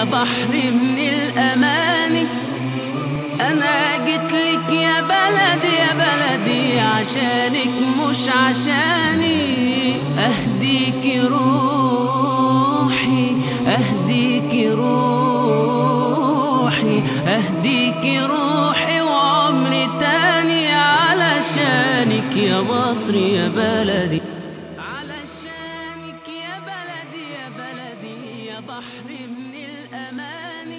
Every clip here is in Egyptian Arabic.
يا بحر من الأماني أنا جيت لك يا بلدي يا بلدي عشانك مش عشاني أهديك روحي أهديك روحي أهديك روحي وعمري تاني علشانك يا مصر يا بلدي علشانك يا بلدي يا بلدي يا بحر من الأماني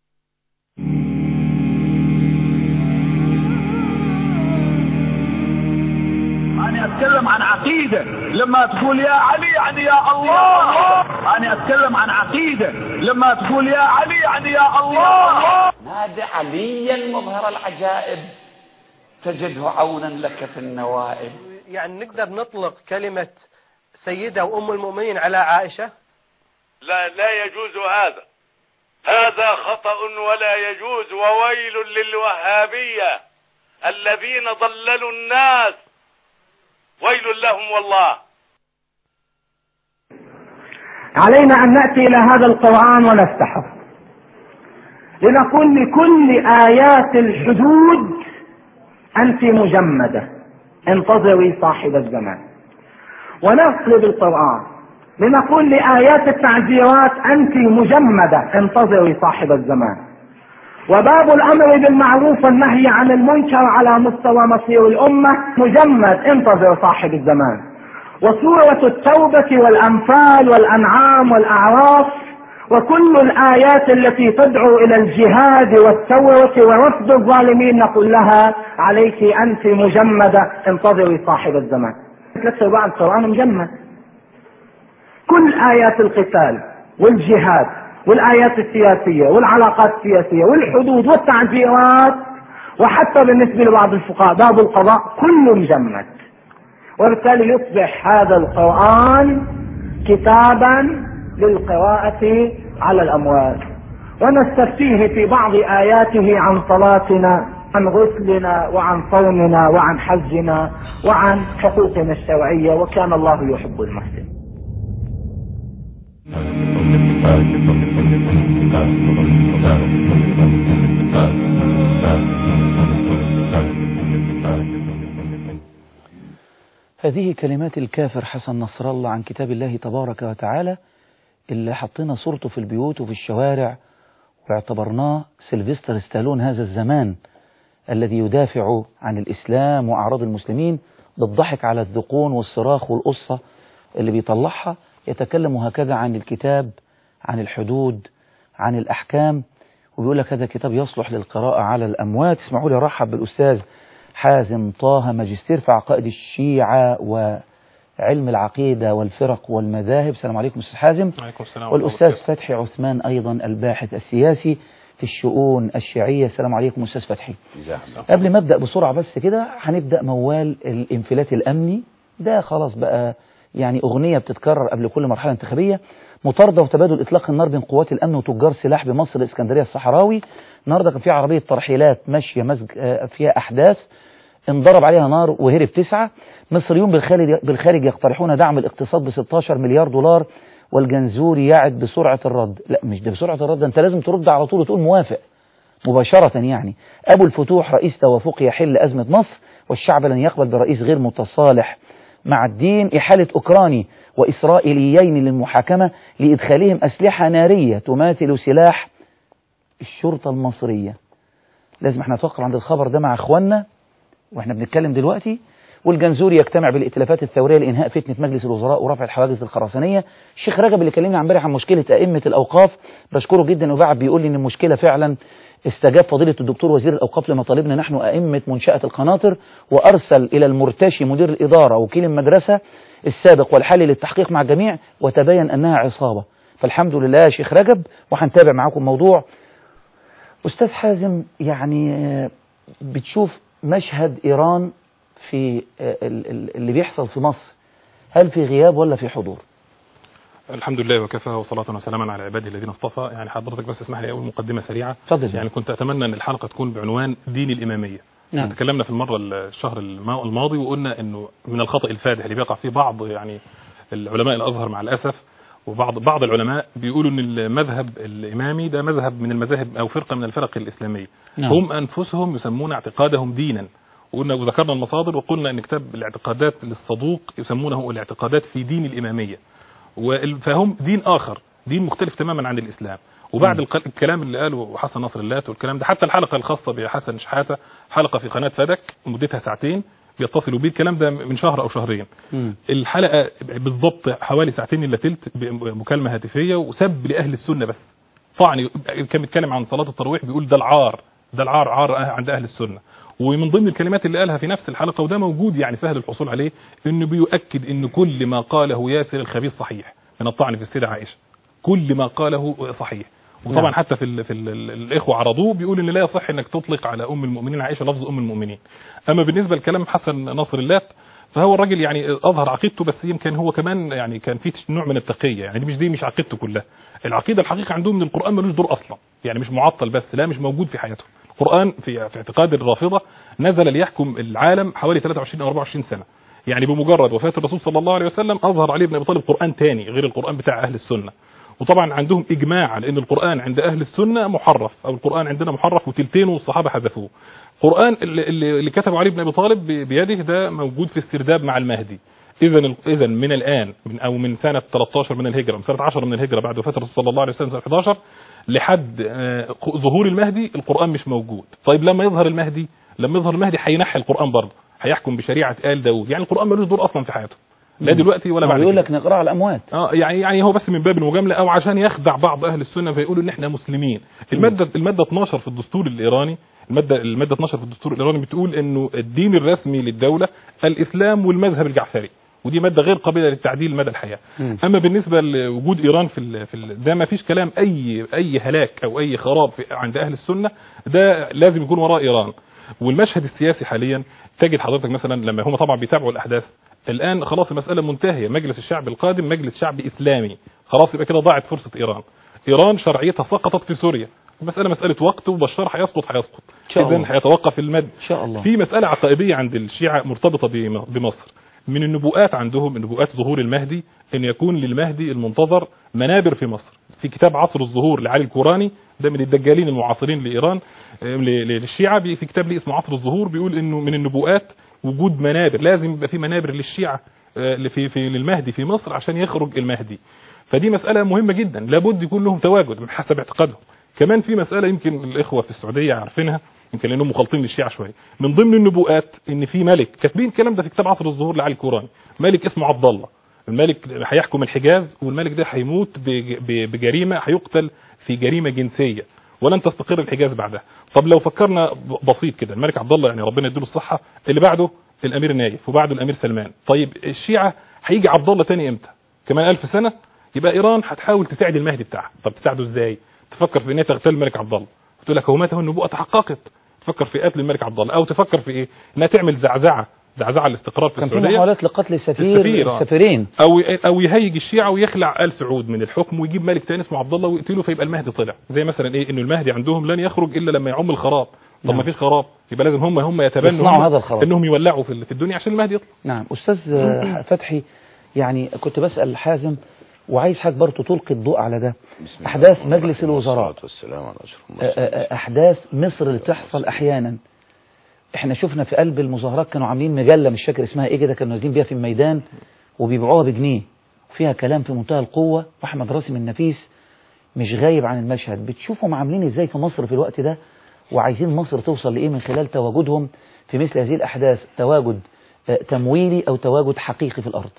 أنا أتكلم عن عقيدة لما تقول يا علي يعني يا الله أنا أتكلم عن عقيدة لما تقول يا علي يعني يا الله نادى عليا مظهر العجائب تجده عونا لك في النوائب يعني نقدر نطلق كلمة سيدة وأم المؤمنين على عائشة لا لا يجوز هذا هذا خطأ ولا يجوز وويل للوهابية الذين ضللوا الناس ويل لهم والله علينا أن نأتي إلى هذا القرآن ونفتحه لنقول لكل آيات الحدود أنت مجمدة انتظري صاحب الزمان ونقلب القرآن لنقول لآيات التعزيرات أنت مجمدة انتظري صاحب الزمان وباب الأمر بالمعروف والنهي عن المنكر على مستوى مصير الأمة مجمد انتظر صاحب الزمان وسورة التوبة والأنفال والأنعام والأعراف وكل الآيات التي تدعو إلى الجهاد والثورة ورفض الظالمين نقول لها عليك أنت مجمدة انتظري صاحب الزمان ثلاث أرباع القرآن مجمد كل آيات القتال والجهاد والآيات السياسية والعلاقات السياسية والحدود والتعزيرات وحتى بالنسبة لبعض الفقهاء باب القضاء كله مجمد وبالتالي يصبح هذا القرآن كتابا للقراءة على الأموات ونستفتيه في بعض آياته عن صلاتنا عن غسلنا وعن صومنا وعن حجنا وعن حقوقنا الشرعية وكان الله يحب المحسن هذه كلمات الكافر حسن نصر الله عن كتاب الله تبارك وتعالى اللي حطينا صورته في البيوت وفي الشوارع واعتبرناه سيلفستر ستالون هذا الزمان الذي يدافع عن الإسلام وأعراض المسلمين بالضحك على الذقون والصراخ والقصة اللي بيطلعها يتكلم هكذا عن الكتاب عن الحدود عن الأحكام وبيقول لك هذا كتاب يصلح للقراءة على الأموات اسمعوا لي رحب بالأستاذ حازم طه ماجستير في عقائد الشيعة وعلم العقيدة والفرق والمذاهب السلام عليكم أستاذ حازم وعليكم السلام والأستاذ فتحي عثمان أيضا الباحث السياسي في الشؤون الشيعية السلام عليكم أستاذ فتحي قبل ما أبدأ بسرعة بس كده هنبدأ موال الانفلات الأمني ده خلاص بقى يعني أغنية بتتكرر قبل كل مرحلة انتخابية مطاردة وتبادل إطلاق النار بين قوات الأمن وتجار سلاح بمصر الإسكندرية الصحراوي النهارده كان في عربية ترحيلات ماشية مزج فيها أحداث انضرب عليها نار وهرب تسعة مصريون بالخارج, بالخارج يقترحون دعم الاقتصاد ب 16 مليار دولار والجنزوري يعد بسرعة الرد لا مش ده بسرعة الرد انت لازم ترد على طول وتقول موافق مباشرة يعني أبو الفتوح رئيس توافق يحل أزمة مصر والشعب لن يقبل برئيس غير متصالح مع الدين إحالة أوكراني وإسرائيليين للمحاكمة لإدخالهم أسلحة نارية تماثل سلاح الشرطة المصرية لازم احنا نتوقف عند الخبر ده مع اخواننا واحنا بنتكلم دلوقتي والجنزوري يجتمع بالائتلافات الثورية لإنهاء فتنة مجلس الوزراء ورفع الحواجز الخرسانية الشيخ رجب اللي كلمنا امبارح عن مشكلة أئمة الأوقاف بشكره جدا وبعد بيقول لي إن المشكلة فعلا استجاب فضيلة الدكتور وزير الأوقاف لمطالبنا نحن أئمة منشأة القناطر وأرسل إلى المرتشي مدير الإدارة وكيل المدرسة السابق والحالي للتحقيق مع الجميع وتبين أنها عصابة فالحمد لله يا شيخ رجب وهنتابع معاكم موضوع أستاذ حازم يعني بتشوف مشهد إيران في اللي بيحصل في مصر هل في غياب ولا في حضور الحمد لله وكفى وصلاة وسلاما على عباده الذين اصطفى يعني حضرتك بس اسمح لي اول مقدمة سريعة اتفضل يعني كنت اتمنى ان الحلقة تكون بعنوان دين الامامية نعم. تكلمنا في المرة الشهر الماضي وقلنا انه من الخطأ الفادح اللي بيقع فيه بعض يعني العلماء الازهر مع الاسف وبعض بعض العلماء بيقولوا ان المذهب الامامي ده مذهب من المذاهب او فرقه من الفرق الاسلاميه نعم. هم انفسهم يسمون اعتقادهم دينا وقلنا وذكرنا المصادر وقلنا ان كتاب الاعتقادات للصدوق يسمونه الاعتقادات في دين الاماميه وال- فهم دين اخر دين مختلف تماما عن الاسلام وبعد الق- الكلام اللي قاله حسن نصر اللات والكلام ده حتى الحلقه الخاصه بحسن شحاته حلقه في قناه فدك مدتها ساعتين بيتصلوا بيه الكلام ده من شهر او شهرين مم. الحلقه بالضبط حوالي ساعتين الا تلت بمكالمه هاتفيه وسب لاهل السنه بس طبعا كان بيتكلم عن صلاه التراويح بيقول ده العار ده العار عار عند اهل السنه ومن ضمن الكلمات اللي قالها في نفس الحلقه وده موجود يعني سهل الحصول عليه انه بيؤكد ان كل ما قاله ياسر الخبيث صحيح من الطعن في السيده عائشه كل ما قاله صحيح وطبعا نعم. حتى في ال في ال الاخوه عرضوه بيقول ان لا يصح انك تطلق على ام المؤمنين عائشه لفظ ام المؤمنين اما بالنسبه لكلام حسن نصر اللات فهو الراجل يعني اظهر عقيدته بس يمكن هو كمان يعني كان في نوع من التقيه يعني دي مش دي مش عقيدته كلها العقيده الحقيقه عندهم ان القران ملوش دور اصلا يعني مش معطل بس لا مش موجود في حياتهم القران في في اعتقاد الرافضه نزل ليحكم العالم حوالي 23 او 24 سنه يعني بمجرد وفاه الرسول صلى الله عليه وسلم اظهر علي بن ابي طالب قران تاني غير القران بتاع اهل السنه وطبعا عندهم اجماع على ان القران عند اهل السنه محرف او القران عندنا محرف وتلتينه والصحابه حذفوه القران اللي, اللي اللي كتبه علي بن ابي طالب ب- بيده ده موجود في السرداب مع المهدي اذا اذا من الان من او من سنه 13 من الهجره من سنه 10 من الهجره بعد وفاه الرسول صلى الله عليه وسلم سنه 11 لحد آه، ظهور المهدي القران مش موجود طيب لما يظهر المهدي لما يظهر المهدي هينحي القران برضه هيحكم بشريعه ال داوود يعني القران ملوش دور اصلا في حياته لا دلوقتي ولا بعد بيقول كده. لك نقرأ على الأموات اه يعني يعني هو بس من باب المجامله او عشان يخدع بعض اهل السنه فيقولوا ان احنا مسلمين الماده الماده 12 في الدستور الايراني الماده الماده 12 في الدستور الايراني بتقول انه الدين الرسمي للدوله الاسلام والمذهب الجعفري ودي ماده غير قابله للتعديل مدى الحياه مم. اما بالنسبه لوجود ايران في ال في ال ده ما فيش كلام اي اي هلاك او اي خراب في عند اهل السنه ده لازم يكون وراه ايران والمشهد السياسي حاليا تجد حضرتك مثلا لما هم طبعا بيتابعوا الاحداث الان خلاص المساله منتهيه مجلس الشعب القادم مجلس شعب اسلامي خلاص يبقى كده ضاعت فرصه ايران ايران شرعيتها سقطت في سوريا المساله مساله وقت وبشار هيسقط هيسقط شاء الله. اذا هيتوقف المد إن شاء الله في مسألة عقائدية عند الشيعة مرتبطة بم- بمصر من النبوءات عندهم من نبوءات ظهور المهدي أن يكون للمهدي المنتظر منابر في مصر في كتاب عصر الظهور لعلي الكوراني ده من الدجالين المعاصرين لإيران آه، ل- ل- للشيعة بي- في كتاب ليه اسمه عصر الظهور بيقول أنه من النبوءات وجود منابر لازم يبقى في منابر للشيعة آه، اللي في في للمهدي في مصر عشان يخرج المهدي فدي مسألة مهمة جدا لابد يكون لهم تواجد بحسب اعتقادهم كمان في مسألة يمكن الإخوة في السعودية عارفينها يمكن لأنهم مخالطين للشيعة شوية من ضمن النبوءات إن في ملك كاتبين الكلام ده في كتاب عصر الظهور لعلي الكوراني ملك اسمه عبد الله الملك هيحكم الحجاز والملك ده هيموت بج- ب- بجريمة هيقتل في جريمة جنسية ولن تستقر الحجاز بعدها طب لو فكرنا ب- بسيط كده الملك عبد الله يعني ربنا يديله الصحة اللي بعده الأمير نايف وبعده الأمير سلمان طيب الشيعة هيجي عبد الله تاني امتى كمان ألف سنة يبقى ايران هتحاول تساعد المهدي بتاعها طب تساعده ازاي تفكر في ان هي تغتال الملك عبد الله تقول لك هو مات هو النبوءه تحققت تفكر في قتل الملك عبد الله او تفكر في ايه انها تعمل زعزعه زعزعه الاستقرار في كان في السعوديه محاولات لقتل السفير السفير، آه. السفيرين او او يهيج الشيعه ويخلع ال سعود من الحكم ويجيب ملك تاني اسمه عبد الله ويقتله فيبقى المهدي طلع زي مثلا ايه انه المهدي عندهم لن يخرج الا لما يعم الخراب طب نعم. ما فيش خراب يبقى لازم هم هم يتبنوا يصنعوا هم هذا الخراب. انهم يولعوا في ال- في الدنيا عشان المهدي يطلع نعم أستاذ آه، فتحي يعني كنت بسأل حازم وعايز حضرتك برضه تلقي الضوء على ده بسم الله أحداث الرحمن مجلس الرحيم الوزراء والصلاة والسلام على أشرف آه، المرسلين آه، أحداث مصر اللي بتحصل أحيانا احنا شفنا في قلب المظاهرات كانوا عاملين مجلة مش فاكر اسمها ايه كده كانوا نازلين بيها في الميدان وبيبيعوها بجنيه وفيها كلام في منتهى القوة وأحمد راسم النفيس مش غايب عن المشهد بتشوفهم عاملين ازاي في مصر في الوقت ده وعايزين مصر توصل لإيه من خلال تواجدهم في مثل هذه الأحداث تواجد آه، تمويلي أو تواجد حقيقي في الأرض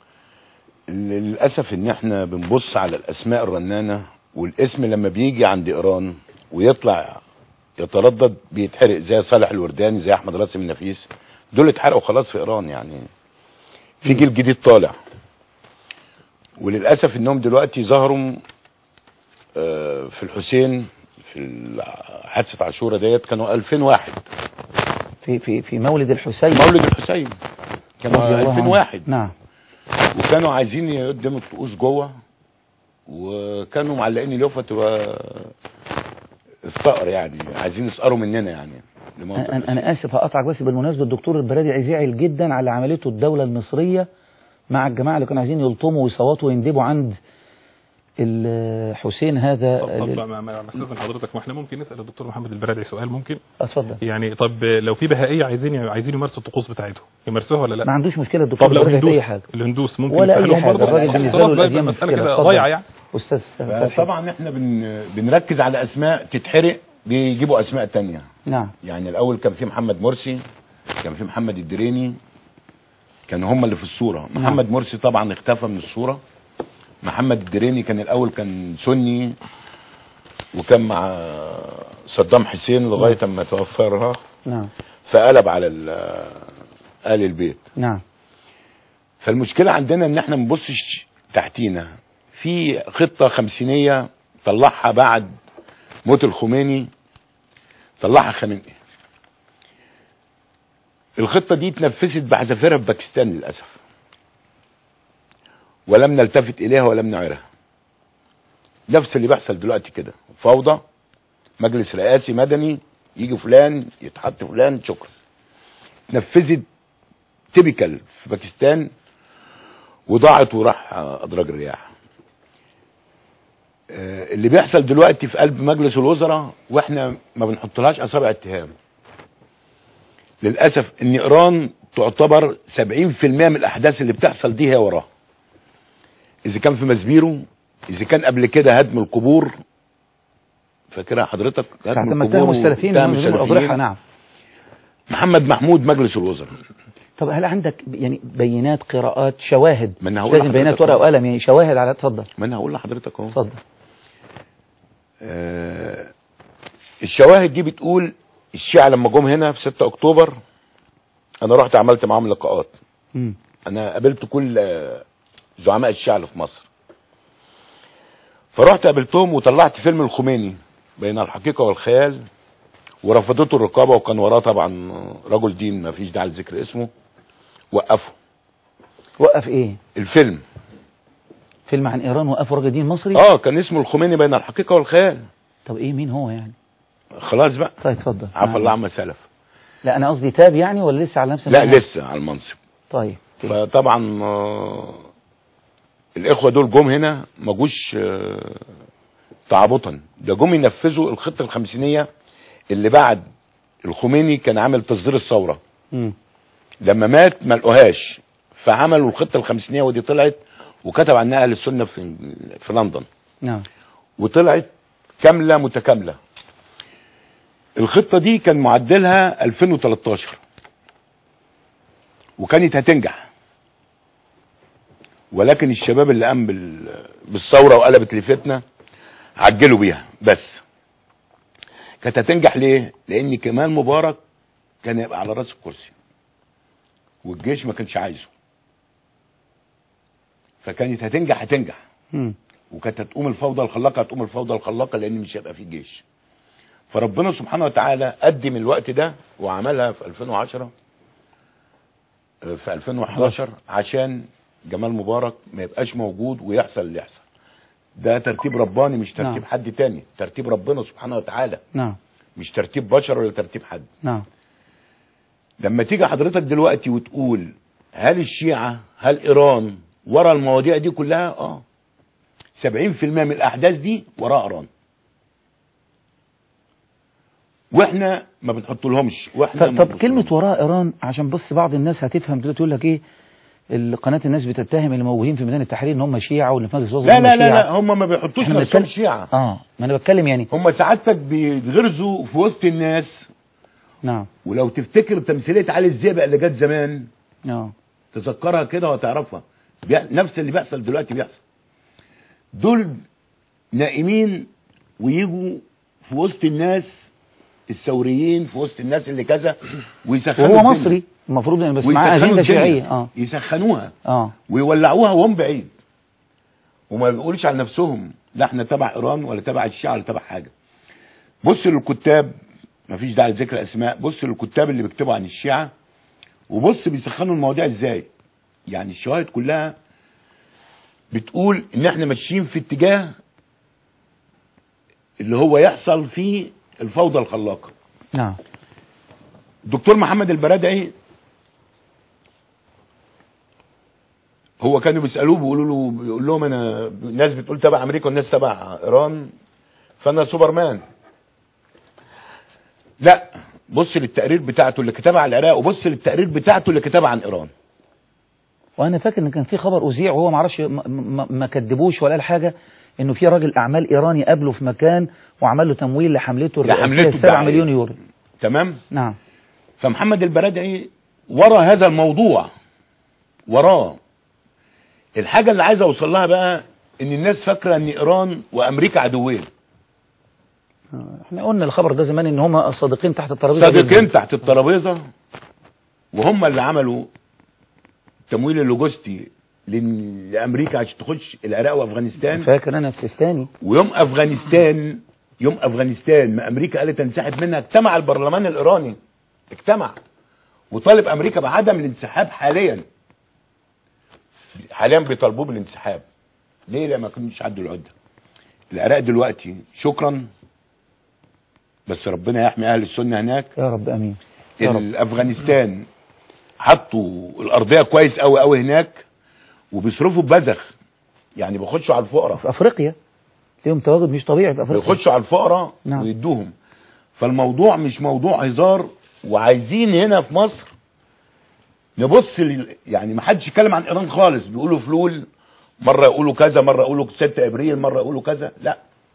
للأسف إن إحنا بنبص على الأسماء الرنانة والاسم لما بيجي عند إيران ويطلع يتردد بيتحرق زي صالح الورداني زي أحمد راسم النفيس دول اتحرقوا خلاص في إيران يعني في جيل جديد طالع وللأسف إنهم دلوقتي ظهروا آه، في الحسين في حادثة عاشوراء ديت كانوا 2000 واحد في في في مولد الحسين مولد الحسين رضي كانوا الله 2000 عنه. واحد نعم وكانوا عايزين يقدموا الطقوس جوه وكانوا معلقين اليوفا تبقى الصقر يعني عايزين يسقروا مننا يعني لموضوع أنا, أنا آسف هقطعك بس بالمناسبة الدكتور البرادعي زعل جدا على عمليته الدولة المصرية مع الجماعة اللي كانوا عايزين يلطموا ويصوتوا ويندبوا عند الحسين هذا طب, طب ال- ما ما استاذن حضرتك ما احنا ممكن نسال الدكتور محمد البرادعي سؤال ممكن اتفضل يعني طب لو في بهائيه عايزين عايزين يمارسوا الطقوس بتاعتهم يمارسوها ولا لا ما عندوش مشكله الدكتور طب لو بيقول لك الهندوس اي حاجه الهندوس ممكن ولا اي يفتح لهم حاجه برضه؟ الراجل بالنسبه خلاص له بقى الاديان المساله مشكله كده اتفضل. ضايعه يعني استاذ فتحي طبعا احنا بن... بنركز على اسماء تتحرق بيجيبوا اسماء تانية نعم يعني الاول كان في محمد مرسي كان في محمد الدريني كانوا هم اللي في الصوره نعم. محمد مرسي طبعا اختفى من الصوره محمد الدريني كان الاول كان سني وكان مع صدام حسين لغايه اما توفرها نعم فقلب على ال- آل البيت نعم فالمشكلة عندنا ان احنا ما نبصش تحتينا في خطة خمسينية طلعها بعد موت الخميني طلعها خامنئي الخطة دي اتنفذت بحذافيرها في باكستان للأسف ولم نلتفت إليها ولم نعيرها نفس اللي بيحصل دلوقتي كده فوضى مجلس رئاسي مدني يجي فلان يتحط فلان شكرا نفذت تيبيكال في باكستان وضاعت وراح ادراج الرياح آه، اللي بيحصل دلوقتي في قلب مجلس الوزراء واحنا ما بنحطلهاش اصابع اتهام للاسف ان ايران تعتبر 70% من الاحداث اللي بتحصل دي هي وراها اذا كان في مسبيرو اذا كان قبل كده هدم القبور فاكرها حضرتك ساعة لما اتهموا السلفيين واتهم من الأضرحة السلفيين. نعم محمد محمود مجلس الوزراء طب هل عندك يعني بينات قراءات شواهد ما أنا مش هقول لازم بينات لحضرتك ورقه أهو. وقلم يعني شواهد على اتفضل ما انا هقول لحضرتك اهو اتفضل آه، الشواهد دي بتقول الشيعة لما جم هنا في 6 اكتوبر انا رحت عملت معاهم لقاءات مم. انا قابلت كل آه، زعماء الشيعة اللي في مصر فرحت قابلتهم وطلعت فيلم الخميني بين الحقيقة والخيال ورفضته الرقابة وكان وراه طبعا رجل دين ما فيش داعي لذكر اسمه وقفوا وقف ايه الفيلم فيلم عن ايران وقف راجل دين مصري اه كان اسمه الخميني بين الحقيقة والخيال طب ايه مين هو يعني خلاص بقى طيب اتفضل عفى معلش. الله عما سلف لا انا قصدي تاب يعني ولا لسه على نفس لا المنهج؟ لسه على المنصب طيب أوكي. فطبعا آه، الاخوه دول جم هنا ما جوش آه، تعابطا ده جم ينفذوا الخطه الخمسينيه اللي بعد الخميني كان عامل تصدير الثوره مم. لما مات ما لقوهاش فعملوا الخطه الخمسينيه ودي طلعت وكتب عنها اهل السنه في في لندن نعم وطلعت كامله متكامله الخطه دي كان معدلها 2013 وكانت هتنجح ولكن الشباب اللي قام بال- بالثوره وقلبت لفتنه عجلوا بيها بس كانت هتنجح ليه؟ لان كمال مبارك كان يبقى على راس الكرسي والجيش ما كانش عايزه فكانت هتنجح هتنجح مم. وكانت هتقوم الفوضى الخلاقه هتقوم الفوضى الخلاقه لان مش هيبقى في جيش فربنا سبحانه وتعالى قدم الوقت ده وعملها في 2010 آه، في 2011 عشان جمال مبارك ما يبقاش موجود ويحصل اللي يحصل ده ترتيب رباني مش ترتيب نعم. حد تاني ترتيب ربنا سبحانه وتعالى نعم مش ترتيب بشر ولا ترتيب حد نعم لما تيجي حضرتك دلوقتي وتقول هل الشيعة هل إيران ورا المواضيع دي كلها اه 70% من الأحداث دي وراء إيران واحنا ما بنحط لهمش واحنا طب, ما طب كلمة وراء إيران عشان بص بعض الناس هتفهم دلوقتي تقول لك إيه ال- قناة الناس بتتهم اللي موجودين في ميدان التحرير إن هم شيعة واللي في مجلس الوزراء لا هم لا لا شيعة. لا هم ما بيحطوش إحنا نفسهم بنتكلم- شيعة اه ما أنا بتكلم يعني هم سعادتك بيتغرزوا في وسط الناس نعم ولو تفتكر تمثيلية علي الزئبق اللي جت زمان اه تذكرها كده وتعرفها بيح- نفس اللي بيحصل دلوقتي بيحصل دول نائمين ويجوا في وسط الناس الثوريين في وسط الناس اللي كذا ويسخنوا وهو الدنيا. مصري المفروض إن بس معاه ويسخنوا أجندة الدنيا. شيعية اه يسخنوها اه ويولعوها وهم بعيد وما بيقولش على نفسهم لا احنا تبع ايران ولا تبع الشيعة ولا تبع حاجه بص للكتاب مفيش داعي لذكر اسماء بص للكتاب اللي بيكتبوا عن الشيعة وبص بيسخنوا المواضيع ازاي يعني الشواهد كلها بتقول ان احنا ماشيين في اتجاه اللي هو يحصل فيه الفوضى الخلاقه نعم الدكتور محمد البرادعي هو كانوا بيسالوه بيقولوا له بيقول لهم انا الناس بتقول تبع امريكا والناس تبع ايران فانا سوبرمان لا بص للتقرير بتاعته اللي كتبها على العراق وبص للتقرير بتاعته اللي كتبها عن ايران وانا فاكر ان كان في خبر اذيع وهو ما عرفش ما- ما ما كدبوش ولا قال حاجه انه في راجل اعمال ايراني قابله في مكان وعمل له تمويل لحملته لحملته الرئاسيه 7 بتاع- مليون يورو تمام نعم فمحمد البرادعي ورا هذا الموضوع وراه الحاجة اللي عايز اوصل لها بقى ان الناس فاكرة ان ايران وامريكا عدوين احنا قلنا الخبر ده زمان ان هم صادقين تحت الترابيزه صادقين جداً. تحت الترابيزة وهم اللي عملوا التمويل اللوجستي لل- لامريكا عشان تخش العراق وافغانستان فاكر انا السيستاني ويوم افغانستان يوم افغانستان ما امريكا قالت تنسحب منها اجتمع البرلمان الايراني اجتمع وطالب امريكا بعدم الانسحاب حاليا حاليا بيطالبوه بالانسحاب ليه لا ما كانوش عدوا العده العراق دلوقتي شكرا بس ربنا يحمي اهل السنه هناك يا رب امين يا رب افغانستان حطوا الارضيه كويس قوي قوي هناك وبيصرفوا ببذخ يعني بيخشوا على الفقراء في افريقيا ليهم تواجد مش طبيعي في افريقيا بيخشوا على الفقراء نعم. ويدوهم فالموضوع مش موضوع هزار وعايزين هنا في مصر نبص لل... يعني ما حدش يتكلم عن ايران خالص بيقولوا فلول مره يقولوا كذا مره يقولوا 6 ابريل مره يقولوا كذا لا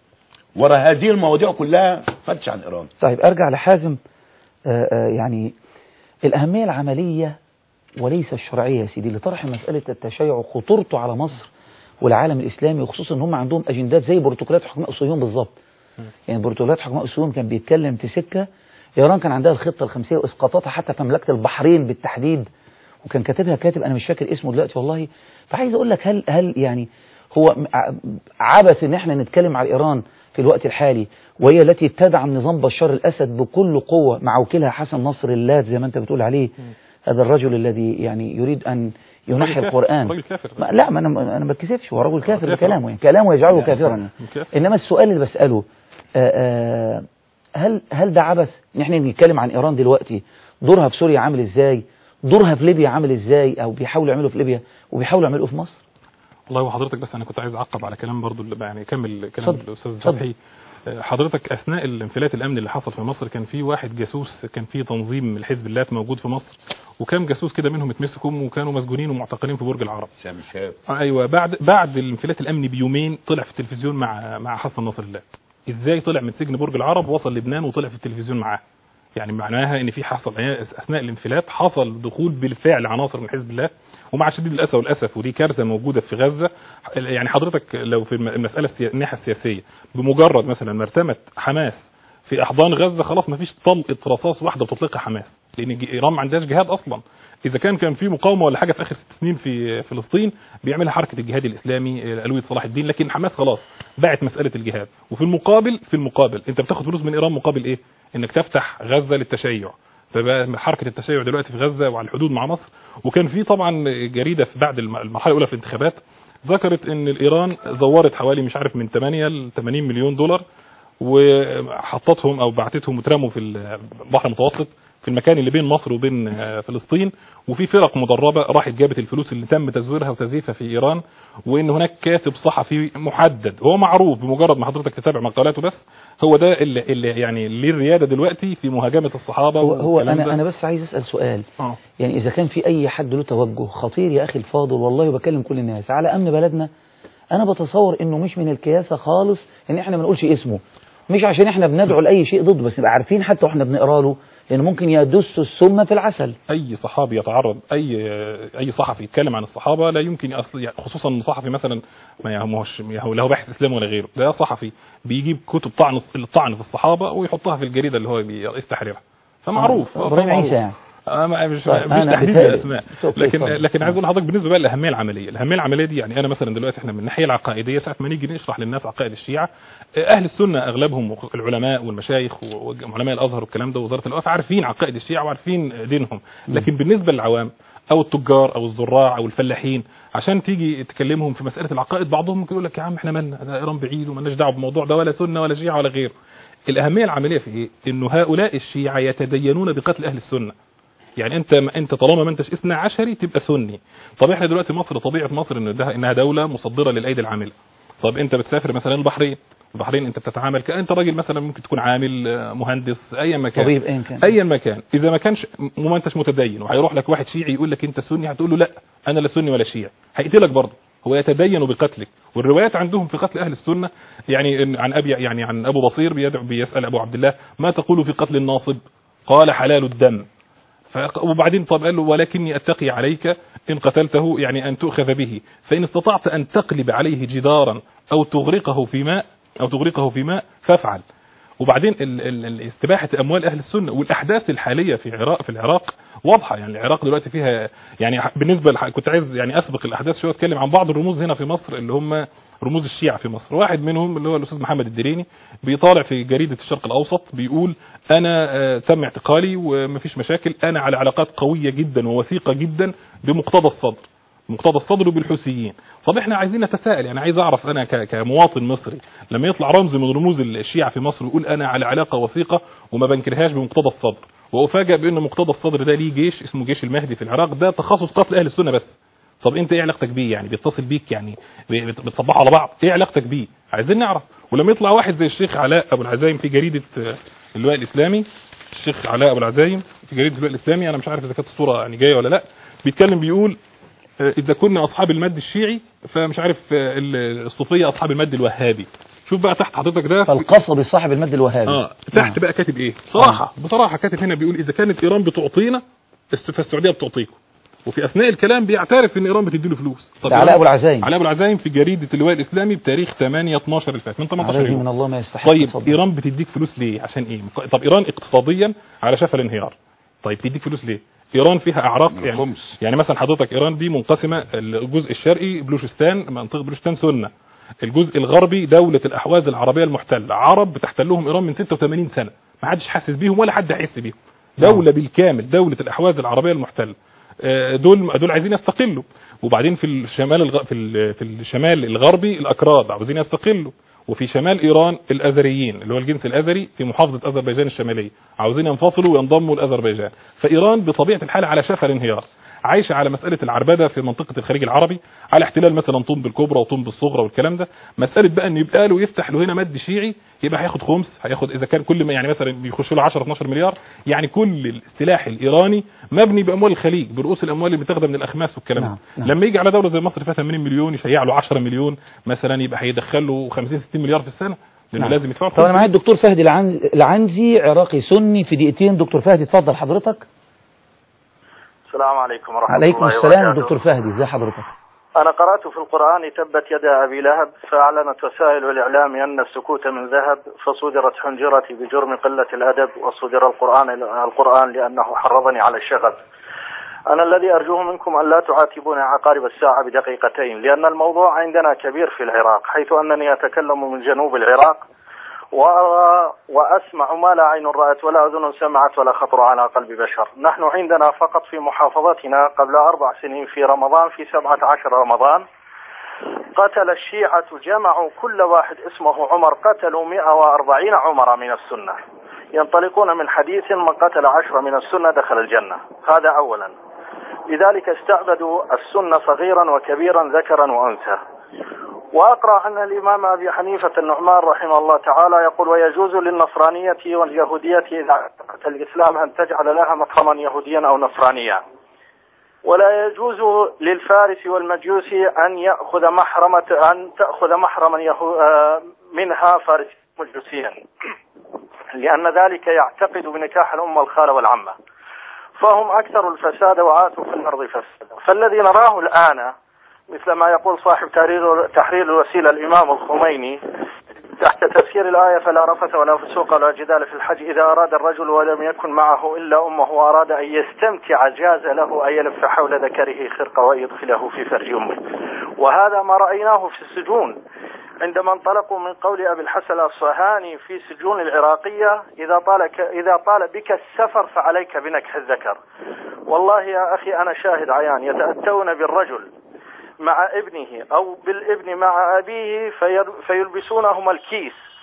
ورا هذه المواضيع كلها فتش عن ايران طيب ارجع لحازم آه، آه، يعني الاهميه العمليه وليس الشرعيه يا سيدي اللي طرح مساله التشيع وخطورته على مصر والعالم الاسلامي وخصوصا ان هم عندهم اجندات زي بروتوكولات حكماء الصهيون بالظبط يعني بروتوكولات حكماء الصهيون كان بيتكلم في سكه ايران كان عندها الخطه الخمسيه واسقاطاتها حتى في مملكه البحرين بالتحديد وكان كاتبها كاتب انا مش فاكر اسمه دلوقتي والله فعايز اقول لك هل هل يعني هو م- ع- عبث ان احنا نتكلم على ايران في الوقت الحالي وهي التي تدعم نظام بشار الاسد بكل قوه مع وكيلها حسن نصر اللات زي ما انت بتقول عليه هذا الرجل الذي يعني يريد ان ينحي راجل القران راجل كافر. ما لا ما انا انا ما بتكسفش هو رجل كافر كافر. بكلامه يعني كلامه يجعله كافرا كافر. انما السؤال اللي بساله آه، آه، هل هل ده عبث ان احنا نتكلم عن ايران دلوقتي دورها في سوريا عامل ازاي دورها في ليبيا عامل ازاي او بيحاولوا يعملوا في ليبيا وبيحاولوا يعملوا في مصر والله وحضرتك بس انا كنت عايز اعقب على كلام برضو اللي يعني كمل كلام اتفضل. الاستاذ اتفضل. فتحي آه، حضرتك اثناء الانفلات الامني اللي حصل في مصر كان في واحد جاسوس كان في تنظيم من حزب اللات موجود في مصر وكام جاسوس كده منهم اتمسكوا وكانوا مسجونين ومعتقلين في برج العرب سامي شاب آه، ايوه بعد بعد الانفلات الامني بيومين طلع في التلفزيون مع مع حسن نصر الله ازاي طلع من سجن برج العرب وصل لبنان وطلع في التلفزيون معاه يعني معناها ان في حصل اثناء الانفلات حصل دخول بالفعل عناصر من حزب الله ومع شديد الاسى والاسف ودي كارثه موجوده في غزه يعني حضرتك لو في الم- المساله السيا- الناحيه السياسيه بمجرد مثلا ما ارتمت حماس في احضان غزه خلاص ما فيش طلقه رصاص واحده بتطلقها حماس لان ج- ايران ما عندهاش جهاد اصلا اذا كان كان في مقاومه ولا حاجه في اخر ست سنين في فلسطين بيعملها حركه الجهاد الاسلامي آه، الويه صلاح الدين لكن حماس خلاص باعت مساله الجهاد وفي المقابل في المقابل انت بتاخد فلوس من ايران مقابل ايه انك تفتح غزه للتشيع فبقى حركه التشيع دلوقتي في غزه وعلى الحدود مع مصر وكان في طبعا جريده في بعد الم- المرحله الاولى في الانتخابات ذكرت ان الايران زورت حوالي مش عارف من 8 ل 80 مليون دولار وحطتهم او بعتتهم وترموا في البحر المتوسط في المكان اللي بين مصر وبين آه، فلسطين وفي فرق مدربه راحت جابت الفلوس اللي تم تزويرها وتزييفها في ايران وان هناك كاتب صحفي محدد هو معروف بمجرد ما حضرتك تتابع مقالاته بس هو ده اللي, اللي يعني ليه الرياده دلوقتي في مهاجمه الصحابه هو, هو والكلام انا ده. انا بس عايز اسال سؤال اه يعني اذا كان في اي حد له توجه خطير يا اخي الفاضل والله بكلم كل الناس على امن بلدنا انا بتصور انه مش من الكياسه خالص ان احنا ما نقولش اسمه مش عشان احنا بندعو لاي شيء ضده بس نبقى عارفين حتى واحنا بنقرا له لان ممكن يدس السم في العسل اي صحابي يتعرض اي اي صحفي يتكلم عن الصحابه لا يمكن أصل يعني خصوصا ان صحفي مثلا ما يهمهوش ما هو له باحث اسلام ولا غيره ده صحفي بيجيب كتب طعن الطعن في الصحابه ويحطها في الجريده اللي هو بيستحررها فمعروف آه، إبراهيم معروف. عيسى يعني. آه ما- مش طيب، مش أنا تحديد بتهيألي- الاسماء أوكي، لكن اتفضل. لكن عايز اقول لحضرتك بالنسبه بقى للاهميه العمليه الاهميه العمليه دي يعني انا مثلا دلوقتي احنا من الناحيه العقائديه ساعه ما نيجي نشرح للناس عقائد الشيعه آه، اهل السنه اغلبهم العلماء والمشايخ وعلماء الازهر والكلام ده ووزاره الاوقاف عارفين عقائد الشيعه وعارفين دينهم لكن بالنسبه للعوام او التجار او الزراع او الفلاحين عشان تيجي تكلمهم في مساله العقائد بعضهم ممكن يقول لك يا عم احنا مالنا ده ايران بعيد ومالناش دعوه بالموضوع ده ولا سنه ولا شيعه ولا غيره الاهميه العمليه في ايه انه هؤلاء الشيعه يتدينون بقتل اهل السنه يعني انت انت طالما ما انتش اثنى عشري تبقى سني طب احنا دلوقتي مصر طبيعه مصر ان ده انها دوله مصدره للايدي العامله طب انت بتسافر مثلا البحرين البحرين انت بتتعامل كانت راجل مثلا ممكن تكون عامل آه، مهندس ايا ما كان طبيب ايا كان ايا ما كان اذا ما كانش م- ما انتش متدين وهيروح لك واحد شيعي يقول لك انت سني هتقول له لا انا لا سني ولا شيعي هيقتلك برضه هو يتدين بقتلك والروايات عندهم في قتل اهل السنه يعني إن- عن ابي يعني عن ابو بصير بيدعو بيسال ابو عبد الله ما تقول في قتل الناصب قال حلال الدم ف- وبعدين طب قال له ولكني اتقي عليك ان قتلته يعني ان تؤخذ به فان استطعت ان تقلب عليه جدارا او تغرقه في ماء او تغرقه في ماء فافعل وبعدين ال- ال- ال- استباحه اموال اهل السنه والاحداث الحاليه في العراق في العراق واضحه يعني العراق دلوقتي فيها يعني ح- بالنسبه لح... كنت عايز يعني اسبق الاحداث شويه اتكلم عن بعض الرموز هنا في مصر اللي هم رموز الشيعة في مصر واحد منهم اللي هو الاستاذ محمد الدريني بيطالع في جريده الشرق الاوسط بيقول انا آه، تم اعتقالي ومفيش مشاكل انا على علاقات قويه جدا ووثيقه جدا بمقتضى الصدر مقتضى الصدر بالحوثيين طب احنا عايزين نتساءل يعني عايز اعرف انا ك- كمواطن مصري لما يطلع رمز من رموز الشيعة في مصر ويقول انا على علاقه وثيقه وما بنكرهاش بمقتضى الصدر وافاجئ بان مقتضى الصدر ده ليه جيش اسمه جيش المهدي في العراق ده تخصص قتل اهل السنه بس طب انت ايه علاقتك بيه يعني بيتصل بيك يعني بت- بتصبحوا على بعض ايه علاقتك بيه عايزين نعرف ولما يطلع واحد زي الشيخ علاء ابو العزايم في جريده آه، اللواء الاسلامي الشيخ علاء ابو العزايم في جريده اللواء الاسلامي انا مش عارف اذا كانت الصوره يعني جايه ولا لا بيتكلم بيقول آه، اذا كنا اصحاب المد الشيعي فمش عارف آه، ال- الصوفيه اصحاب المد الوهابي شوف بقى تحت حضرتك ده فالقصبي صاحب المد الوهابي اه تحت بقى كاتب ايه بصراحه بصراحه كاتب هنا بيقول اذا كانت ايران بتعطينا است- فالسعوديه بتعطيكم وفي اثناء الكلام بيعترف ان ايران بتدي له فلوس طب ده علاء ابو العزايم علاء ابو العزايم في جريده اللواء الاسلامي بتاريخ 8 12 اللي فات من 18 عليه يوم من الله ما يستحق طيب اتفضل. ايران بتديك فلوس ليه عشان ايه مق- طب ايران اقتصاديا على شفا الانهيار طيب تديك فلوس ليه ايران فيها اعراق يعني الخمس. يعني مثلا حضرتك ايران دي منقسمه الجزء الشرقي بلوشستان منطقه بلوشستان سنه الجزء الغربي دوله الاحواز العربيه المحتله عرب بتحتلهم ايران من 86 سنه ما حدش حاسس بيهم ولا حد هيحس بيهم دوله بالكامل دوله الاحواز العربيه المحتله آه، دول دول عايزين يستقلوا وبعدين في الشمال الغ... في ال... في الشمال الغربي الاكراد عاوزين يستقلوا وفي شمال ايران الاذريين اللي هو الجنس الاذري في محافظه اذربيجان الشماليه عاوزين ينفصلوا وينضموا لاذربيجان فايران بطبيعه الحال على شفا الانهيار عايشه على مساله العربده في منطقه الخليج العربي على احتلال مثلا طنب الكبرى وطنب الصغرى والكلام ده مساله بقى ان يبقى له يفتح له هنا مد شيعي يبقى هياخد خمس هياخد اذا كان كل ما يعني مثلا بيخش له 10 12 مليار يعني كل السلاح الايراني مبني باموال الخليج برؤوس الاموال اللي بتاخدها من الاخماس والكلام نعم، ده نعم. لما يجي على دوله زي مصر فيها 80 مليون يشيع له 10 مليون مثلا يبقى هيدخل له 50 60 مليار في السنه لانه نعم. لازم يدفع طب انا معايا الدكتور فهد العن- العنزي عراقي سني في دقيقتين دكتور فهد اتفضل حضرتك السلام عليكم ورحمة عليكم الله السلام وبركاته. دكتور فهد ازي حضرتك أنا قرأت في القرآن تبت يدا أبي لهب فأعلنت وسائل الإعلام أن السكوت من ذهب فصدرت حنجرتي بجرم قلة الأدب وصدر القرآن القرآن لأنه حرضني على الشغب أنا الذي أرجوه منكم أن لا تعاتبوني عقارب الساعة بدقيقتين لأن الموضوع عندنا كبير في العراق حيث أنني أتكلم من جنوب العراق وأرى وأسمع ما لا عين رأت ولا أذن سمعت ولا خطر على قلب بشر نحن عندنا فقط في محافظتنا قبل أربع سنين في رمضان في سبعة عشر رمضان قتل الشيعة جمعوا كل واحد اسمه عمر قتلوا 140 عمر من السنة ينطلقون من حديث من قتل عشرة من السنة دخل الجنة هذا أولا لذلك استعبدوا السنة صغيرا وكبيرا ذكرا وأنثى وأقرأ أن الإمام أبي حنيفة النعمان رحمه الله تعالى يقول ويجوز للنصرانية واليهودية إذا اعتقدت الإسلام أن تجعل لها مقاما يهوديا أو نصرانيا ولا يجوز للفارس والمجوسي أن يأخذ محرمة أن تأخذ محرما يهو آه، منها فارس مجوسيا لأن ذلك يعتقد بنكاح الأمة الخالة والعمة فهم أكثر الفساد وعاتوا في الأرض فسادا فالذي نراه الآن مثل ما يقول صاحب تحرير تحرير الوسيلة الإمام الخميني تحت تفسير الآية فلا رفث ولا فسوق ولا جدال في الحج إذا أراد الرجل ولم يكن معه إلا أمه وأراد أن يستمتع جاز له أن يلف حول ذكره خرقة ويدخله في فرج أمه وهذا ما رأيناه في السجون عندما انطلقوا من قول أبي الحسن الصهاني في سجون العراقية إذا طال إذا طال بك السفر فعليك بنكح الذكر والله يا أخي أنا شاهد عيان يتأتون بالرجل مع ابنه أو بالابن مع أبيه في- فيلبسونهما الكيس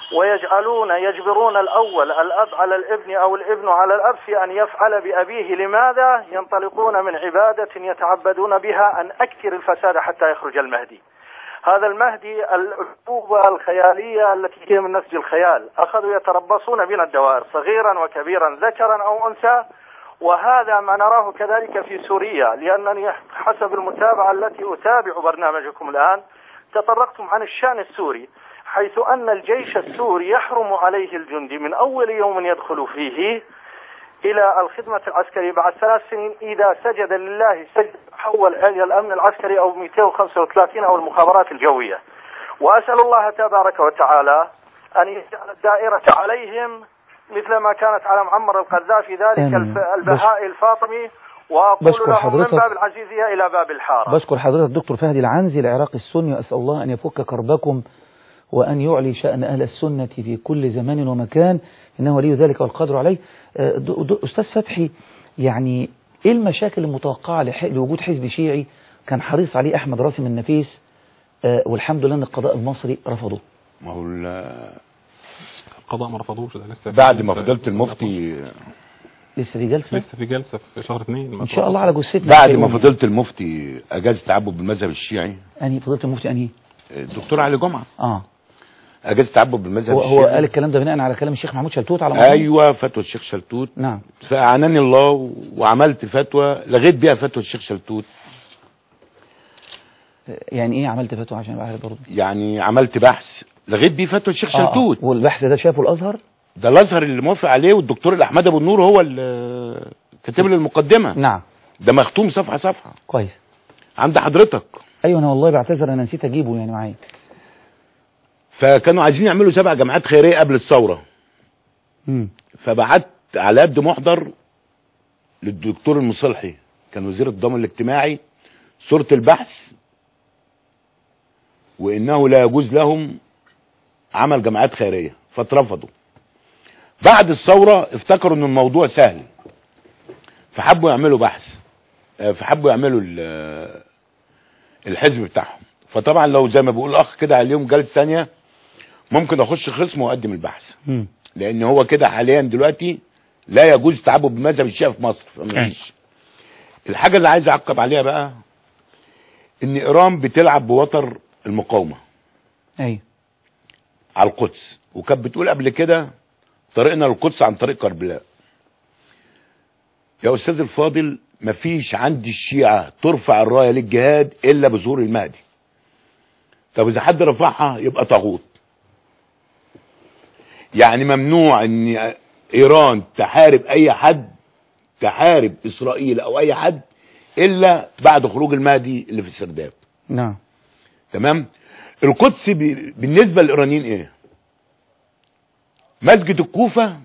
ويجعلون يجبرون الأول الأب على الابن أو الابن على الأب في أن يفعل بأبيه لماذا ينطلقون من عبادة يتعبدون بها أن أكثر الفساد حتى يخرج المهدي هذا المهدي العقوبة الخيالية التي هي من نسج الخيال أخذوا يتربصون بنا الدوائر صغيرا وكبيرا ذكرا أو أنثى وهذا ما نراه كذلك في سوريا لأنني حسب المتابعة التي أتابع برنامجكم الآن تطرقتم عن الشأن السوري حيث أن الجيش السوري يحرم عليه الجندي من أول يوم يدخل فيه إلى الخدمة العسكرية بعد ثلاث سنين إذا سجد لله سجد حول إلى الأمن العسكري أو 235 أو المخابرات الجوية وأسأل الله تبارك وتعالى أن يجعل الدائرة عليهم مثل ما كانت على معمر القذافي ذلك آمين. الف- البهائي الفاطمي وأقول بشكر لهم من حضرتك. باب العزيزية إلى باب الحارة بشكر حضرتك دكتور فهدي العنزي العراقي السني وأسأل الله أن يفك كربكم وأن يعلي شأن أهل السنة في كل زمان ومكان إنه ولي ذلك والقدر عليه آه، د- د- أستاذ فتحي يعني إيه المشاكل المتوقعة لح- لوجود حزب شيعي كان حريص عليه أحمد راسم النفيس آه، والحمد لله أن القضاء المصري رفضه ما هو ال- القضاء ما رفضوش ده لسه بعد ما لسه- فضلت المفتي لسه في جلسة لسه في جلسه في شهر اثنين إن شاء الله على جثتنا بعد في ما يوم. فضلت المفتي اجاز تعبد بالمذهب الشيعي أنهي فضيلة المفتي أنهي الدكتور علي جمعه آه اجاز تعبد بالمذهب هو, الشيعي هو قال الكلام ده بناء على كلام الشيخ محمود شلتوت على موضوع؟ ايوه فتوى الشيخ شلتوت نعم فاعانني الله وعملت فتوى لغيت بيها فتوى الشيخ شلتوت يعني ايه عملت فتوى عشان ابقى عارف برضه يعني عملت بحث لغيت بيه فتوى الشيخ آه، آه. شلتوت والبحث ده شافه الازهر ده الازهر اللي موافق عليه والدكتور الاحمد ابو النور هو اللي كاتب لي المقدمه نعم ده مختوم صفحه صفحه كويس عند حضرتك ايوه انا والله بعتذر انا نسيت اجيبه يعني معايا فكانوا عايزين يعملوا سبع جمعيات خيريه قبل الثوره امم فبعت على قد محضر للدكتور المصلحي كان وزير الضمان الاجتماعي صورة البحث وانه لا يجوز لهم عمل جمعيات خيرية فاترفضوا بعد الثورة افتكروا ان الموضوع سهل فحبوا يعملوا بحث آه، فحبوا يعملوا ال- الحزب بتاعهم فطبعا لو زي ما بيقول الاخ كده عليهم جلسة ثانية ممكن اخش خصم واقدم البحث امم لان هو كده حاليا دلوقتي لا يجوز تعبد بمذهب الشيعة في مصر فمفيش الحاجة اللي عايز اعقب عليها بقى ان ايران بتلعب بوتر المقاومة ايوه على القدس وكانت بتقول قبل كده طريقنا للقدس عن طريق كربلاء يا استاذ الفاضل مفيش عند الشيعة ترفع الراية للجهاد الا بظهور المهدي طب اذا حد رفعها يبقى طاغوت يعني ممنوع ان ايران تحارب اي حد تحارب اسرائيل او اي حد الا بعد خروج المهدي اللي في السرداب نعم تمام القدس بي- بالنسبة للإيرانيين إيه مسجد الكوفة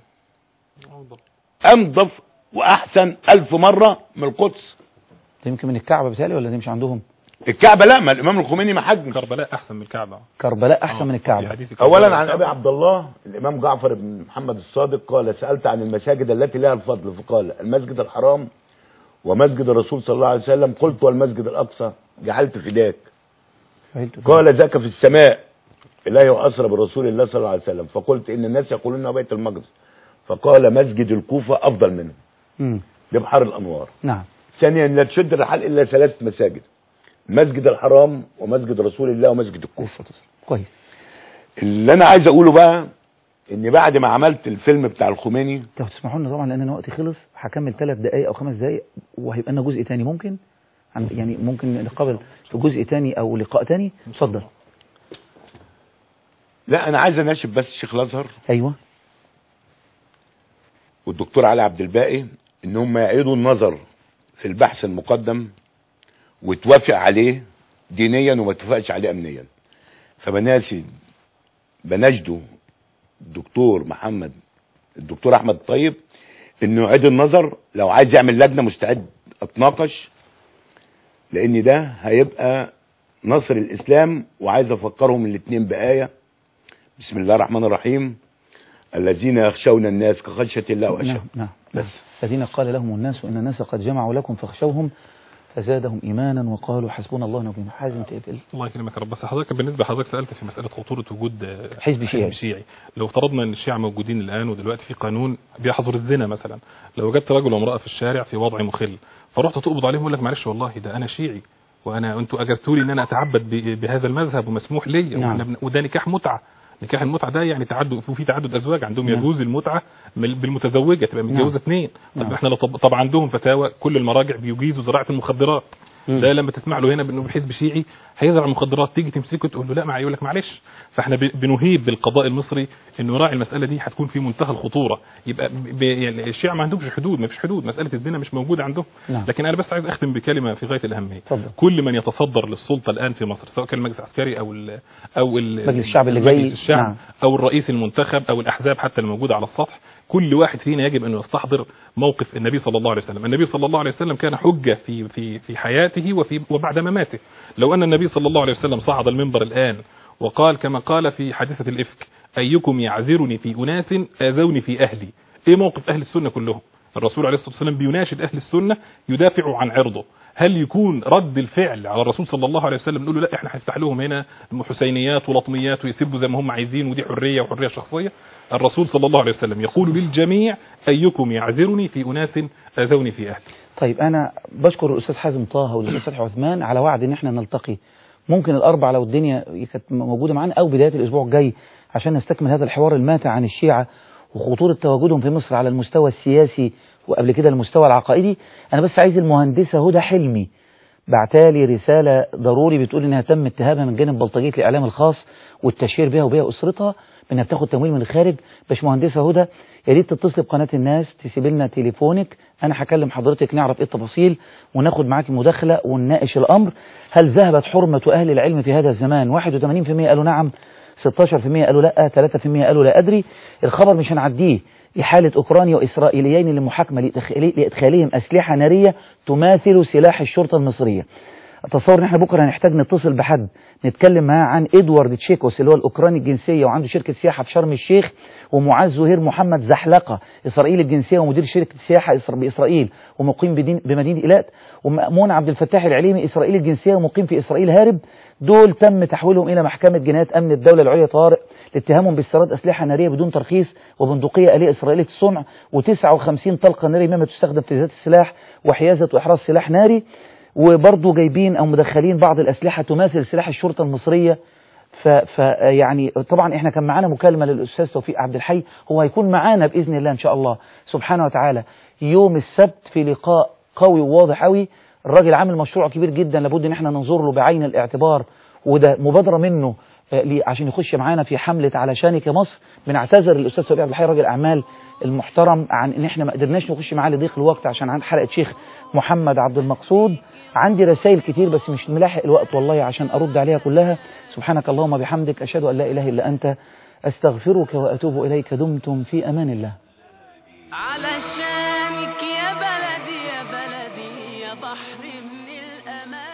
أنظف وأحسن ألف مرة من القدس ده يمكن من الكعبه بتهيألي ولا دي مش عندهم الكعبة لا ما الإمام الخميني ما حج كربلاء احسن من الكعبه كربلاء احسن آه، من في الكعبه حديث كربلاء أولا عن أبي الكعبة. عبد الله الإمام جعفر بن محمد الصادق قال سألت عن المساجد التي لها الفضل فقال المسجد الحرام ومسجد الرسول صلى الله عليه وسلم قلت والمسجد الأقصى جعلت فداك فهمت قال ذاك في السماء إلهي وأسرى برسول الله صلى الله عليه وسلم فقلت إن الناس يقولون إنه بيت المقدس فقال مسجد الكوفة أفضل منه امم ببحر الأنوار نعم ثانيا لا تشد الرحال إلا ثلاث مساجد مسجد الحرام ومسجد رسول الله ومسجد الكوفة كويس اللي أنا عايز أقوله بقى إن بعد ما عملت الفيلم بتاع الخميني انتوا هتسمحوا لنا طبعا لان انا وقتي خلص هكمل ثلاث دقائق او خمس دقائق وهيبقى لنا جزء تاني ممكن عن- يعني ممكن نقابل في جزء تاني او لقاء تاني اتفضل لا أنا عايز أناشد بس الشيخ الأزهر ايوه والدكتور علي عبد الباقي ان هم يعيدوا النظر في البحث المقدم وتوافق عليه دينيا وما توافقش عليه امنيا فبناسي بنجده الدكتور محمد الدكتور احمد الطيب انه يعيد النظر لو عايز يعمل لجنه مستعد اتناقش لان ده هيبقى نصر الاسلام وعايز افكرهم الاثنين بايه بسم الله الرحمن الرحيم الذين يخشون الناس كخشيه الله واشد نعم نعم بس الذين قال لهم الناس ان الناس قد جمعوا لكم فاخشوهم فزادهم إيمانا وقالوا حسبنا الله ونعم الوكيل حازم تقفل الله يكرمك يا رب بس حضرتك بالنسبه لحضرتك سالت في مساله خطوره وجود آه، حزب شيعي. شيعي لو افترضنا ان الشيعة موجودين الان ودلوقتي في قانون بيحظر الزنا مثلا لو وجدت رجل وامراه في الشارع في وضع مخل فرحت تقبض عليهم يقول لك معلش والله ده انا شيعي وانا انتوا اجرتوا لي ان انا اتعبد ب- بهذا المذهب ومسموح لي نعم. وإحنا بن- وده نكاح متعه نكاح المتعه ده يعني تعدد وفي تعدد ازواج عندهم نعم. يجوز المتعه من- بالمتزوجه تبقى نعم. متجوزه اثنين طب نعم. احنا لو طب, طب عندهم فتاوى كل المراجع بيجيزوا زراعه المخدرات مم. ده لما تسمع له هنا بانه حزب شيعي هيزرع مخدرات تيجي تمسكه تقول له لا ما يقول لك معلش فاحنا ب- بنهيب بالقضاء المصري انه يراعي المساله دي هتكون في منتهى الخطوره يبقى ب- ب- يعني الشيعة ما عندهمش حدود ما فيش حدود مساله الزنا مش موجوده عندهم نعم. لكن انا بس عايز اختم بكلمه في غايه الاهميه اتفضل. كل من يتصدر للسلطه الان في مصر سواء كان المجلس العسكري او ال او ال مجلس الشعب اللي جاي. مجلس الشعب نعم. او الرئيس المنتخب او الاحزاب حتى الموجوده على السطح كل واحد فينا يجب انه يستحضر موقف النبي صلى الله عليه وسلم النبي صلى الله عليه وسلم كان حجه في في في حياته وفي وبعد مماته لو ان النبي صلى الله عليه وسلم صعد المنبر الان وقال كما قال في حادثه الافك ايكم يعذرني في اناس اذوني في اهلي ايه موقف اهل السنه كلهم الرسول عليه الصلاه والسلام بيناشد اهل السنه يدافعوا عن عرضه هل يكون رد الفعل على الرسول صلى الله عليه وسلم نقول له لا احنا هنفتح لهم هنا حسينيات ولطميات ويسبوا زي ما هم عايزين ودي حريه وحريه شخصيه الرسول صلى الله عليه وسلم يقول للجميع ايكم يعذرني في اناس اذوني في اهلي طيب أنا بشكر الأستاذ حازم طه والأستاذ فتحي عثمان على وعد إن احنا نلتقي ممكن الأربع لو الدنيا كانت موجودة معانا أو بداية الأسبوع الجاي عشان نستكمل هذا الحوار الماتع عن الشيعة وخطورة تواجدهم في مصر على المستوى السياسي وقبل كده المستوى العقائدي أنا بس عايز المهندسة هدى حلمي بعتالي رسالة ضروري بتقول إنها تم اتهامها من جانب بلطجية الإعلام الخاص والتشهير بها وبها أسرتها بإنها بتاخد تمويل من الخارج باشمهندسة هدى يا ريت تتصل بقناة الناس تسيب لنا تليفونك أنا هكلم حضرتك نعرف إيه التفاصيل وناخد معاك مداخلة ونناقش الأمر هل ذهبت حرمة أهل العلم في هذا الزمان 81% قالوا نعم 16% قالوا لا 3% قالوا لا أدري الخبر مش هنعديه إحالة أوكرانيا وإسرائيليين للمحاكمة لإدخال- لإدخالهم أسلحة نارية تماثل سلاح الشرطة المصرية اتصور ان احنا بكره هنحتاج نتصل بحد نتكلم معاه عن ادوارد تشيكوس اللي هو الاوكراني الجنسيه وعنده شركه سياحه في شرم الشيخ ومعاذ زهير محمد زحلقه اسرائيلي الجنسيه ومدير شركه سياحه إسر- باسرائيل ومقيم بدين بمدينه ايلات ومأمون عبد الفتاح العليمي اسرائيلي الجنسيه ومقيم في اسرائيل هارب دول تم تحويلهم الى محكمه جنايات امن الدوله العليا طارق لاتهامهم باستيراد اسلحه ناريه بدون ترخيص وبندقيه اليه اسرائيليه الصنع و59 طلقه ناريه مما تستخدم في تجهيزات السلاح وحيازه واحراز سلاح ناري وبرضه جايبين او مدخلين بعض الاسلحه تماثل سلاح الشرطه المصريه ف, ف يعني طبعا احنا كان معانا مكالمه للاستاذ توفيق عبد الحي هو هيكون معانا باذن الله ان شاء الله سبحانه وتعالى يوم السبت في لقاء قوي وواضح قوي الراجل عامل مشروع كبير جدا لابد ان احنا ننظر له بعين الاعتبار وده مبادره منه آه، لي- عشان يخش معانا في حمله علشانك يا مصر بنعتذر للاستاذ توفيق عبد الحي راجل اعمال المحترم عن ان احنا ما قدرناش نخش معاه لضيق الوقت عشان عن حلقه شيخ محمد عبد المقصود عندي رسائل كتير بس مش ملاحق الوقت والله عشان ارد عليها كلها سبحانك اللهم بحمدك اشهد ان لا اله الا انت استغفرك واتوب اليك دمتم في امان الله علشانك يا بلدي يا بلدي يا بحر من الأمان